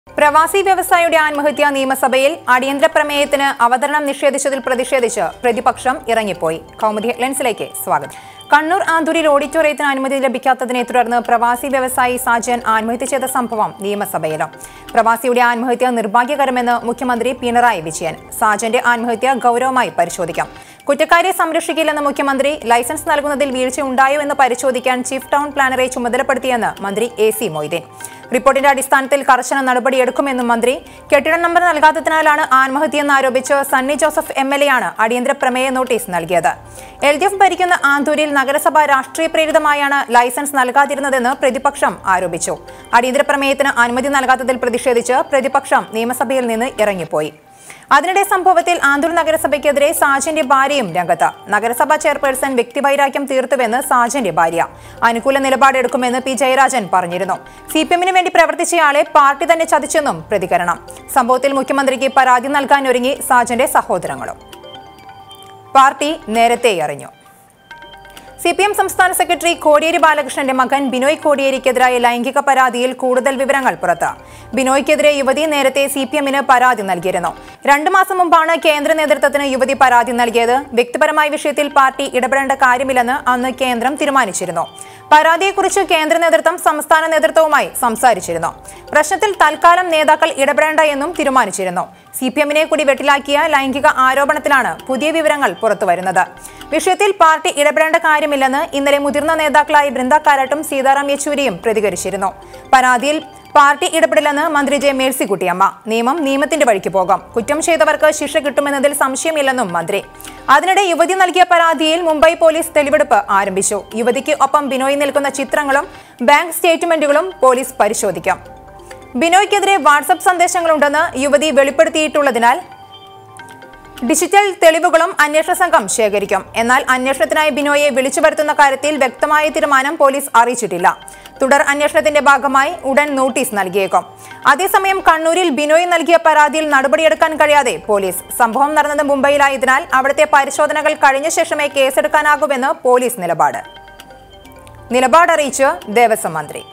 പ്രവാസി വ്യവസായിയുടെ ആത്മഹത്യ നിയമസഭയിൽ അടിയന്തര പ്രമേയത്തിന് അവതരണം നിഷേധിച്ചതിൽ പ്രതിഷേധിച്ച് പ്രതിപക്ഷം ഇറങ്ങിപ്പോയി കൗമുദി ഹെഡ്ലൈൻസിലേക്ക് സ്വാഗതം കണ്ണൂർ ആന്തൂരിൽ ഓഡിറ്റോറിയത്തിന് അനുമതി ലഭിക്കാത്തതിനെ തുടർന്ന് പ്രവാസി വ്യവസായി സാജൻ ആത്മഹത്യ ചെയ്ത സംഭവം നിയമസഭയിലും പ്രവാസിയുടെ ആത്മഹത്യ നിർഭാഗ്യകരമെന്ന് മുഖ്യമന്ത്രി പിണറായി വിജയൻ സാജന്റെ ആത്മഹത്യ ഗൗരവമായി പരിശോധിക്കാം കുറ്റക്കാരെ സംരക്ഷിക്കില്ലെന്ന് മുഖ്യമന്ത്രി ലൈസൻസ് നൽകുന്നതിൽ വീഴ്ച ഉണ്ടായോ എന്ന് പരിശോധിക്കാൻ ചീഫ് ടൗൺ പ്ലാനറെ ചുമതലപ്പെടുത്തിയെന്ന് മന്ത്രി എ സി മൊയ്തീൻ റിപ്പോർട്ടിന്റെ അടിസ്ഥാനത്തിൽ കർശന നടപടിയെടുക്കുമെന്നും മന്ത്രി കെട്ടിട നമ്പർ നൽകാത്തതിനാലാണ് ആത്മഹത്യയെന്ന് ആരോപിച്ച് Sunny Joseph M L A ആണ് അടിയന്തര പ്രമേയ നോട്ടീസ് നൽകിയത് എൽ ഡി എഫ് ഭരിക്കുന്ന ആന്തൂരിൽ നഗരസഭ രാഷ്ട്രീയ പ്രേരിതമായാണ് ലൈസൻസ് നൽകാതിരുന്നതെന്ന് പ്രതിപക്ഷം ആരോപിച്ചു അടിയന്തര പ്രമേയത്തിന് അനുമതി നൽകാത്തതിൽ പ്രതിഷേധിച്ച് പ്രതിപക്ഷം നിയമസഭയിൽ നിന്ന് ഇറങ്ങിപ്പോയി അതിനിടെ സംഭവത്തിൽ ആന്തൂർ നഗരസഭയ്ക്കെതിരെ സാജന്റെ ഭാര്യയും രംഗത്ത് നഗരസഭാ ചെയർപേഴ്സൺ വ്യക്തിവൈരാഗ്യം തീർത്തുവെന്ന് സാജന്റെ ഭാര്യ അനുകൂല നിലപാടെടുക്കുമെന്ന് പി ജയരാജൻ പറഞ്ഞിരുന്നു സി പി എമ്മിന് വേണ്ടി പ്രവർത്തിച്ചയാളെ പാർട്ടി തന്നെ ചതിച്ചെന്നും പ്രതികരണം സംഭവത്തിൽ മുഖ്യമന്ത്രിക്ക് പരാതി നൽകാനൊരുങ്ങി സാജന്റെ സഹോദരങ്ങളും പാർട്ടി നേരത്തെ അറിഞ്ഞു സി പി എം സംസ്ഥാന സെക്രട്ടറി കോടിയേരി ബാലകൃഷ്ണന്റെ മകൻ ബിനോയ് കോടിയേരിക്കെതിരായ ലൈംഗിക പരാതിയിൽ കൂടുതൽ വിവരങ്ങൾ പുറത്ത് ബിനോയ്ക്കെതിരെ യുവതി നേരത്തെ സി പി എമ്മിന് പരാതി നൽകിയിരുന്നു രണ്ടു മാസം മുമ്പാണ് കേന്ദ്ര നേതൃത്വത്തിന് യുവതി പരാതി നൽകിയത് വ്യക്തിപരമായ വിഷയത്തിൽ പാർട്ടി ഇടപെടേണ്ട കാര്യമില്ലെന്ന് അന്ന് കേന്ദ്രം തീരുമാനിച്ചിരുന്നു പരാതിയെക്കുറിച്ച് കേന്ദ്ര നേതൃത്വം സംസ്ഥാന നേതൃത്വവുമായി സംസാരിച്ചിരുന്നു പ്രശ്നത്തിൽ തൽക്കാലം നേതാക്കൾ ഇടപെടേണ്ട എന്നും തീരുമാനിച്ചിരുന്നു സി പി എമ്മിനെ കൂടി വെട്ടിലാക്കിയ ലൈംഗിക ആരോപണത്തിലാണ് പുതിയ വിവരങ്ങൾ പുറത്തുവരുന്നത് വിഷയത്തിൽ പാർട്ടി ഇടപെടേണ്ട കാര്യമില്ലെന്ന് ഇന്നലെ മുതിർന്ന നേതാക്കളായ ബൃന്ദ കാരാട്ടും സീതാറാം യെച്ചൂരിയും പ്രതികരിച്ചിരുന്നു പരാതിയിൽ പാർട്ടി ഇടപെടില്ലെന്ന് മന്ത്രി ജെ മേഴ്സിക്കുട്ടിയമ്മ നിയമം നിയമത്തിന്റെ വഴിക്ക് പോകാം കുറ്റം ചെയ്തവർക്ക് ശിക്ഷ കിട്ടുമെന്നതിൽ സംശയമില്ലെന്നും മന്ത്രി അതിനിടെ യുവതി നൽകിയ പരാതിയിൽ മുംബൈ പോലീസ് തെളിവെടുപ്പ് ആരംഭിച്ചു യുവതിക്ക് ഒപ്പം ബിനോയ് നിൽക്കുന്ന ചിത്രങ്ങളും ബാങ്ക് സ്റ്റേറ്റ്മെന്റുകളും പോലീസ് പരിശോധിക്കും ബിനോയ്ക്കെതിരെ വാട്സപ്പ് സന്ദേശങ്ങളുണ്ടെന്ന് യുവതി വെളിപ്പെടുത്തിയിട്ടുള്ളതിനാൽ ഡിജിറ്റൽ തെളിവുകളും അന്വേഷണ സംഘം ശേഖരിക്കും എന്നാൽ അന്വേഷണത്തിനായി ബിനോയെ വിളിച്ചു വരുത്തുന്ന കാര്യത്തിൽ വ്യക്തമായ തീരുമാനം പോലീസ് അറിയിച്ചിട്ടില്ല തുടർ അന്വേഷണത്തിന്റെ ഭാഗമായി ഉടൻ നോട്ടീസ് നൽകിയേക്കും അതേസമയം കണ്ണൂരിൽ ബിനോയ് നൽകിയ പരാതിയിൽ നടപടിയെടുക്കാൻ കഴിയാതെ പോലീസ് സംഭവം നടന്നത് മുംബൈയിലായതിനാൽ അവിടുത്തെ പരിശോധനകൾ കഴിഞ്ഞ ശേഷമേ കേസെടുക്കാനാകൂവെന്ന് പോലീസ് നിലപാട് നിലപാടറിയിച്ച് ദേവസ്വം മന്ത്രി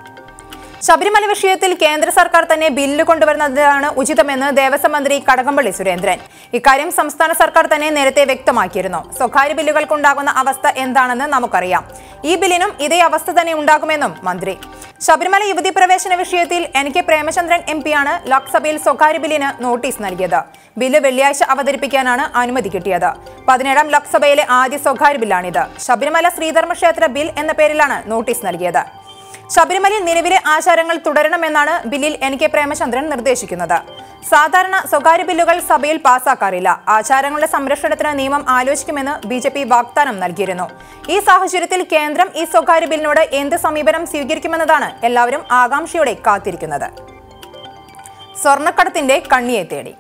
ശബരിമല വിഷയത്തിൽ കേന്ദ്ര സർക്കാർ തന്നെ ബില്ല് കൊണ്ടുവരുന്നതാണ് ഉചിതമെന്ന് ദേവസ്വം മന്ത്രി കടകംപള്ളി സുരേന്ദ്രൻ ഇക്കാര്യം സംസ്ഥാന സർക്കാർ തന്നെ നേരത്തെ വ്യക്തമാക്കിയിരുന്നു സ്വകാര്യ ബില്ലുകൾക്കുണ്ടാകുന്ന അവസ്ഥ എന്താണെന്ന് നമുക്കറിയാം ഈ ബില്ലിനും ഇതേ അവസ്ഥ തന്നെ ഉണ്ടാകുമെന്നും മന്ത്രി ശബരിമല യുവതി പ്രവേശന വിഷയത്തിൽ എൻ കെ പ്രേമചന്ദ്രൻ എം പിയാണ് ലോക്സഭയിൽ സ്വകാര്യ ബില്ലിന് നോട്ടീസ് നൽകിയത് ബില്ല് വെള്ളിയാഴ്ച അവതരിപ്പിക്കാനാണ് അനുമതി കിട്ടിയത് പതിനേഴാം ലോക്സഭയിലെ ആദ്യ സ്വകാര്യ ബില്ലാണിത് ശബരിമല ശ്രീധർമ്മക്ഷേത്ര ബിൽ എന്ന പേരിലാണ് നോട്ടീസ് നൽകിയത് ശബരിമലയിൽ നിലവിലെ ആചാരങ്ങൾ തുടരണമെന്നാണ് ബില്ലിൽ എൻ കെ പ്രേമചന്ദ്രൻ നിർദ്ദേശിക്കുന്നത് സാധാരണ സ്വകാര്യ ബില്ലുകൾ സഭയിൽ പാസാക്കാറില്ല ആചാരങ്ങളുടെ സംരക്ഷണത്തിന് നിയമം ആലോചിക്കുമെന്ന് ബി ജെ പി വാഗ്ദാനം നൽകിയിരുന്നു ഈ സാഹചര്യത്തിൽ കേന്ദ്രം ഈ സ്വകാര്യ ബില്ലിനോട് എന്ത് സമീപനം സ്വീകരിക്കുമെന്നതാണ് എല്ലാവരും ആകാംക്ഷയോടെ കാത്തിരിക്കുന്നത് സ്വർണ്ണക്കടത്തിന്റെ കണ്ണിയെ തേടി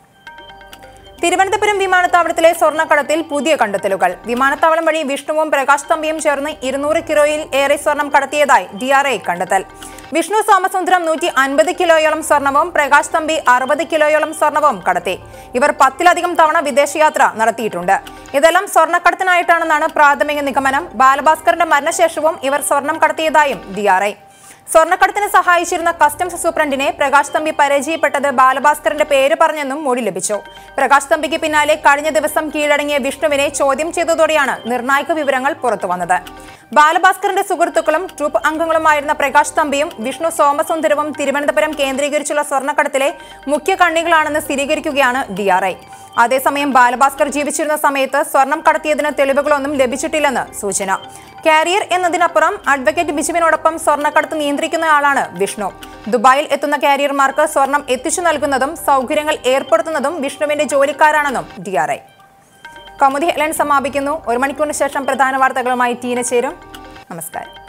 തിരുവനന്തപുരം വിമാനത്താവളത്തിലെ സ്വർണ്ണക്കടത്തിൽ പുതിയ കണ്ടെത്തലുകൾ വിമാനത്താവളം വഴി വിഷ്ണുവും പ്രകാശ് തമ്പിയും ചേർന്ന് ഇരുന്നൂറ് കിലോയിൽ ഏറെ സ്വർണം കടത്തിയതായി ഡി ആർ ഐ കണ്ടെത്തൽ വിഷ്ണു സോമസുന്ദരം നൂറ്റി അൻപത് കിലോയോളം സ്വർണവും പ്രകാശ് തമ്പി അറുപത് കിലോയോളം സ്വർണവും കടത്തി ഇവർ പത്തിലധികം തവണ വിദേശയാത്ര നടത്തിയിട്ടുണ്ട് ഇതെല്ലാം സ്വർണ്ണക്കടത്തിനായിട്ടാണെന്നാണ് പ്രാഥമിക നിഗമനം ബാലഭാസ്കറിന്റെ മരണശേഷവും ഇവർ സ്വർണം കടത്തിയതായും ഡി ആർ ഐ സ്വർണ്ണക്കടത്തിന് സഹായിച്ചിരുന്ന കസ്റ്റംസ് സൂപ്രണ്ടിനെ പ്രകാശ് തമ്പി പരിചയപ്പെട്ടത് ബാലഭാസ്കറിന്റെ പേര് പറഞ്ഞെന്നും മൊഴി ലഭിച്ചു പ്രകാശ് തമ്പിക്ക് പിന്നാലെ കഴിഞ്ഞ ദിവസം കീഴടങ്ങിയ വിഷ്ണുവിനെ ചോദ്യം ചെയ്തതോടെയാണ് നിർണായക വിവരങ്ങൾ പുറത്തുവന്നത് ബാലഭാസ്കറിന്റെ സുഹൃത്തുക്കളും ട്രൂപ്പ് അംഗങ്ങളുമായിരുന്ന പ്രകാശ് തമ്പിയും വിഷ്ണു സോമസുന്ദരവും തിരുവനന്തപുരം കേന്ദ്രീകരിച്ചുള്ള സ്വർണ്ണക്കടത്തിലെ മുഖ്യ കണ്ണികളാണെന്ന് സ്ഥിരീകരിക്കുകയാണ് ഡി ആർ ഐ അതേസമയം ബാലഭാസ്കർ ജീവിച്ചിരുന്ന സമയത്ത് സ്വർണം കടത്തിയതിന് തെളിവുകളൊന്നും ലഭിച്ചിട്ടില്ലെന്ന് സൂചന കാരിയർ എന്നതിനപ്പുറം അഡ്വക്കേറ്റ് ബിജുവിനോടൊപ്പം സ്വർണ്ണക്കടത്ത് നിയന്ത്രിക്കുന്നയാളാണ് വിഷ്ണു ദുബായിൽ എത്തുന്ന കാരിയർമാർക്ക് സ്വർണം എത്തിച്ചു നൽകുന്നതും സൗകര്യങ്ങൾ ഏർപ്പെടുത്തുന്നതും വിഷ്ണുവിന്റെ ജോലിക്കാരാണെന്നും D R I Kaumudi Helen സമാപിക്കുന്നു ഒരു മണിക്കൂറിന് ശേഷം പ്രധാന വാർത്തകളുമായി ടീന ചേരും നമസ്കാരം